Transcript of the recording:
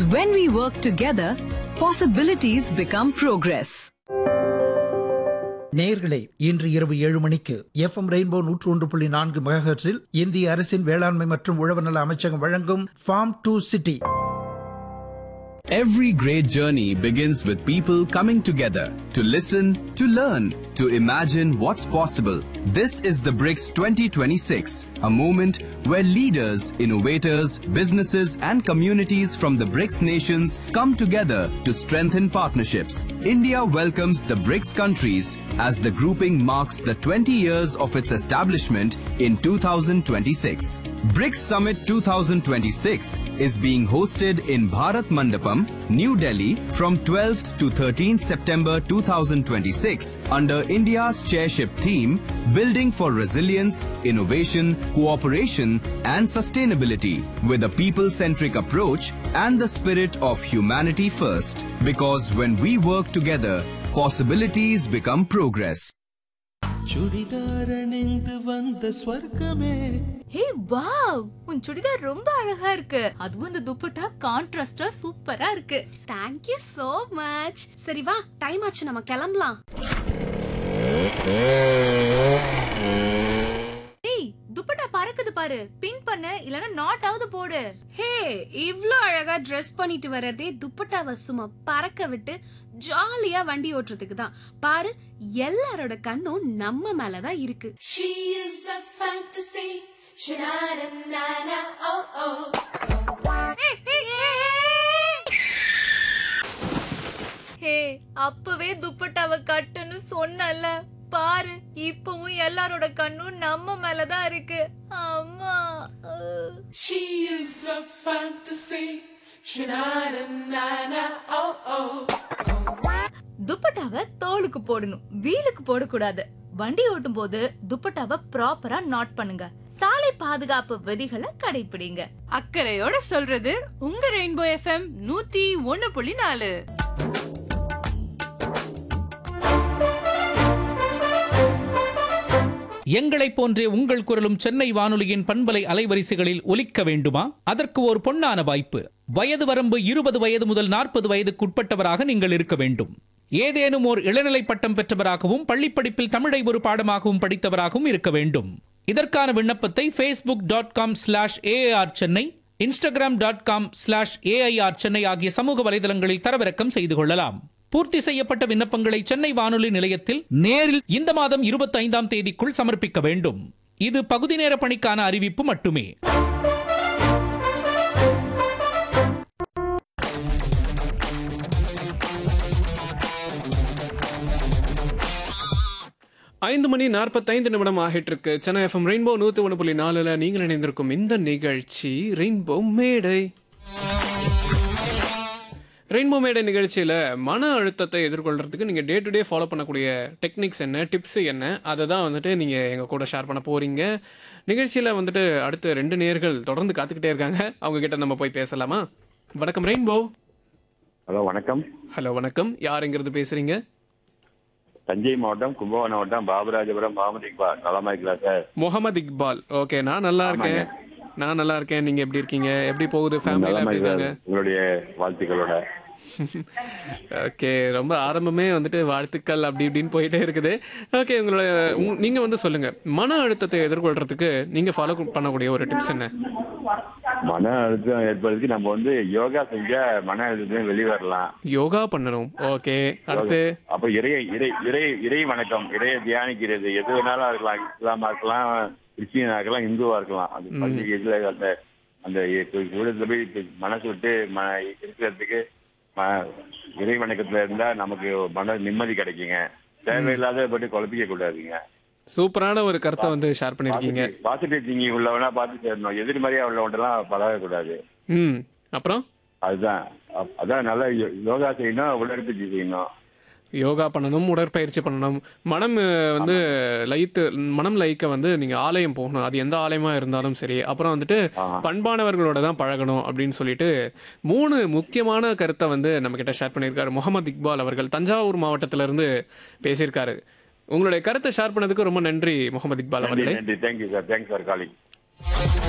when we work together, possibilities become progress. நேயர்களே இன்று இரவு ஏழு மணிக்கு எஃப்எம் ரெயின்போ நூற்று ஒன்று புள்ளி நான்கு மெகாஹெர்ட்ஸில் இந்திய அரசின் வேளாண்மை மற்றும் உழவர் நல அமைச்சகம் வழங்கும் farm to city Every great journey begins with people coming together to listen, to learn, to imagine what's possible. This is the BRICS 2026, a moment where leaders, innovators, businesses, and communities from the BRICS nations come together to strengthen partnerships. India welcomes the BRICS countries as the grouping marks the 20 years of its establishment in 2026. BRICS Summit 2026 is being hosted in Bharat Mandapam, New Delhi from 12th to 13th September 2026 under India's chairship theme Building for Resilience, Innovation, Cooperation and Sustainability with a people-centric approach and the spirit of humanity first. Because when we work together, possibilities become progress. Churidar அணிந்து வந்த ஸ்வர்க்கமே hey wow உன் சுடிதார் ரொம்ப அழகா இருக்கு அதுவும் இந்த துப்பட்டா கான்ட்ராஸ்டா சூப்பரா இருக்கு தேங்க் யூ so மச் சரி வா டைம் ஆச்சு நம்ம கிளம்பலாம் ஏய் துப்பட்டா பறக்குது பாரு பின் பண்ணு இல்லனா நாட் ஆவது போடு ஹே இவ்ளோ அழகா Dress பண்ணிட்டு வர்றதே துப்பட்டாவை சும்மா பறக்க விட்டு ஜாலியா வண்டி ஓட்டுறதுக்கு தான் பாரு எல்லாரோட கண்ணும் நம்ம மேல தான் இருக்கு She is a fantasy. Sha-na-na-na-na, oh oh. ஹே அப்பவே துப்பட்டாவை கட்டுன்னு சொன்னல பாரு இப்பவும் எல்லாரோட கண்ணும் நம்ம மேலதான் இருக்கு அம்மா அஹ். She is a fantasy. Sha-na-na-na-na, oh oh. துப்பட்டாவை தோலுக்கு போடணும் வீலுக்கு போடக்கூடாது வண்டி ஓட்டும் போது துப்பட்டாவை ப்ராப்பரா நாட் பண்ணுங்க சாலை பாதுகாப்பு விதிகளை கடைபிடிங்க அக்கறையோட சொல்றது உங்க ரெயின்போ எஃப்எம் நூத்தி ஒன்னு புள்ளி நாலு எங்களைப் போன்றே உங்கள் குரலும் சென்னை வானொலியின் பண்பலை அலைவரிசைகளில் ஒலிக்க வேண்டுமா அதற்கு ஒரு பொன்னான வாய்ப்பு வயது வரம்பு இருபது வயது முதல் நாற்பது வயதுக்குட்பட்டவராக நீங்கள் இருக்க வேண்டும் ஏதேனும் ஓர் இளநிலை பட்டம் பெற்றவராகவும் பள்ளிப்படிப்பில் தமிழை ஒரு பாடமாகவும் படித்தவராகவும் இருக்க வேண்டும் இதற்கான விண்ணப்பத்தை Facebook dot com slash AR Chennai Instagram dot com slash AIR Chennai ஆகிய சமூக வலைதளங்களில் தரவிறக்கம் செய்து கொள்ளலாம் பூர்த்தி செய்யப்பட்ட விண்ணப்பங்களை சென்னை வானொலி நிலையத்தில் நேரில் இந்த மாதம் இருபத்தி ஐந்தாம் தேதிக்குள் சமர்ப்பிக்க வேண்டும் இது பகுதி நேர பணிக்கான அறிவிப்பு மட்டுமே ஐந்து மணி நாற்பத்தைந்து நிமிடம் ஆகிட்டு இருக்கு சென்னை எஃப்எம் ரெயின்போ நூத்தி ஒன்று புள்ளி நாலுல நீங்கள் இணைந்திருக்கும் இந்த நிகழ்ச்சி ரெயின்போ மேடை ரெயின்போ மேடை நிகழ்ச்சியில மன அழுத்தத்தை எதிர்கொள்றதுக்கு நீங்க டே டு டே ஃபாலோ பண்ணக்கூடிய டெக்னிக்ஸ் என்ன டிப்ஸ் என்ன அதை தான் வந்துட்டு நீங்க எங்க கூட ஷேர் பண்ண போறீங்க நிகழ்ச்சியில வந்துட்டு அடுத்த ரெண்டு நேர்கள் தொடர்ந்து காத்துக்கிட்டே இருக்காங்க அவங்க கிட்ட நம்ம போய் பேசலாமா வணக்கம் ரெயின்போ ஹலோ வணக்கம் ஹலோ வணக்கம் யாருங்கிறது பேசுறீங்க தஞ்சை மாவட்டம் கும்பகோணம் மாவட்டம் பாபராஜபுரம் முகமது இக்பால் நலமா இருக்கலாம் சார் முகமது இக்பால் ஓகே நான் நல்லா இருக்கேன் நான் நல்லா இருக்கேன் நீங்க எப்படி இருக்கீங்க எப்படி போகுது ஃபேமிலில நலமா எப்படி இருக்காங்க இருக்கிறார். உங்களுடைய வாழ்த்துக்களோட ஓகே ரொம்ப ஆரம்பமே வந்துட்டு வாழ்த்துக்கள் அப்படி இப்படின்னு போயிட்டே இருக்குது ஓகே உங்களோட உங்க- நீங்க வந்து சொல்லுங்க மன அழுத்தத்தை எதிர்கொள்றதுக்கு நீங்க ஃபாலோ பண்ணக்கூடிய ஒரு டிப்ஸ் என்ன மன அழுத்தம் ஏற்படுறதுக்கு நம்ம வந்து யோகா செஞ்சா மன அழுத்தம் வெளியே வரலாம் யோகா பண்ணணும் ஓகே அடுத்து அப்ப இறை இறை இறை இறை வணக்கம் இறைய தியானிக்கிறது எது வேணாலும் இருக்கலாம் இஸ்லாமா இருக்கலாம் கிறிஸ்டியனா இருக்கலாம் இந்துவா இருக்கலாம் அது பண்டிகைல அந்த அந்த கூடத்துல போய் இப்ப மனசு விட்டு ம இருக்கிறதுக்கு ம- இறை வணக்கத்துல இருந்தா நமக்கு மன நிம்மதி கிடைக்குங்க தேவையில்லாத பட்டு குழப்பிக்க கூடாதுங்க சூப்பரான ஒரு கருத்தை வந்து ஷேர் பண்ணிருக்கீங்க பாசிட்டிவ் திங்கிங் உள்ளவனா பார்த்து சேரணும் எதிர்மறையா உள்ளவன்ட்டெல்லாம் பழகக்கூடாது ம் அப்புறம் அதுதான் அப்- அதான் நல்லா யோ- யோகா செய்யணும் உடற்பயிற்சி செய்யணும் யோகா பண்ணணும் உடற்பயிற்சி பண்ணணும் மனம் அஹ், வந்து லயித்து மனம் லயிக்க வந்து நீங்க ஆலயம் போகணும் அது எந்த ஆலயமா இருந்தாலும் சரி அப்புறம் வந்துட்டு பண்பானவர்களோட தான் பழகணும் அப்படின்னு சொல்லிட்டு மூணு முக்கியமான கருத்தை வந்து நம்ம கிட்ட ஷேர் பண்ணியிருக்காரு முகமது இக்பால் அவர்கள் தஞ்சாவூர் மாவட்டத்துல இருந்து பேசியிருக்காரு உங்களுடைய கருத்தை ஷேர் பண்ணதுக்கு ரொம்ப நன்றி முகமது இக்பால் நன்றி அவர்களே நன்றி thank you sir thanks for calling